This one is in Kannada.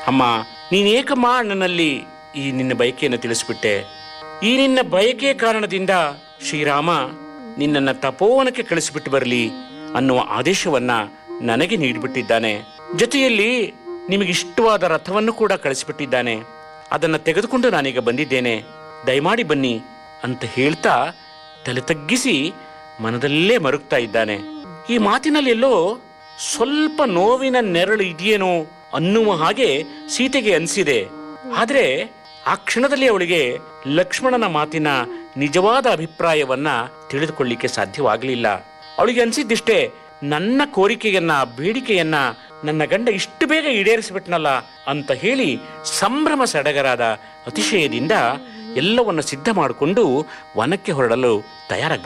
ಅಮ್ಮ ನೀನೇಕಮ್ಮ ಅಣ್ಣನಲ್ಲಿ ಈ ನಿನ್ನ ಬಯಕೆಯನ್ನು ತಿಳಿಸ್ಬಿಟ್ಟೆ ಈ ನಿನ್ನ ಬಯಕೆ ಕಾರಣದಿಂದ ಶ್ರೀರಾಮ ನಿನ್ನನ್ನ ತಪೋವನಕ್ಕೆ ಕಳಿಸಿಬಿಟ್ಟು ಬರಲಿ ಅನ್ನುವ ಆದೇಶವನ್ನ ನನಗೆ ನೀಡಿಬಿಟ್ಟಿದ್ದಾನೆ ಜೊತೆಯಲ್ಲಿ ನಿಮಗಿಷ್ಟವಾದ ರಥವನ್ನು ಕೂಡ ಕಳಿಸಿಬಿಟ್ಟಿದ್ದಾನೆ ಅದನ್ನ ತೆಗೆದುಕೊಂಡು ನಾನೀಗ ಬಂದಿದ್ದೇನೆ ದಯಮಾಡಿ ಬನ್ನಿ ಅಂತ ಹೇಳ್ತಾ ತಲೆ ತಗ್ಗಿಸಿ ಮನದಲ್ಲೇ ಮರುಗ್ತಾ ಇದ್ದಾನೆ ಈ ಮಾತಿನಲ್ಲಿ ಎಲ್ಲೋ ಸ್ವಲ್ಪ ನೋವಿನ ನೆರಳು ಇದೆಯೇನೋ ಅನ್ನುವ ಹಾಗೆ ಸೀತೆಗೆ ಅನಿಸಿದೆ ಆದ್ರೆ ಆ ಕ್ಷಣದಲ್ಲಿ ಅವಳಿಗೆ ಲಕ್ಷ್ಮಣನ ಮಾತಿನ ನಿಜವಾದ ಅಭಿಪ್ರಾಯವನ್ನ ತಿಳಿದುಕೊಳ್ಳಿಕ್ಕೆ ಸಾಧ್ಯವಾಗಲಿಲ್ಲ ಅವಳಿಗೆ ಅನ್ಸಿದ್ದಿಷ್ಟೇ ನನ್ನ ಕೋರಿಕೆಯನ್ನ ಬೇಡಿಕೆಯನ್ನ ನನ್ನ ಗಂಡ ಇಷ್ಟು ಬೇಗ ಈಡೇರಿಸಿಬಿಟ್ನಲ್ಲ ಅಂತ ಹೇಳಿ ಸಂಭ್ರಮ ಸಡಗರಾದ ಅತಿಶಯದಿಂದ ಎಲ್ಲವನ್ನ ಸಿದ್ಧ ಮಾಡಿಕೊಂಡು ವನಕ್ಕೆ ಹೊರಡಲು ತಯಾರಾಗ್ಬಿಟ್ಟು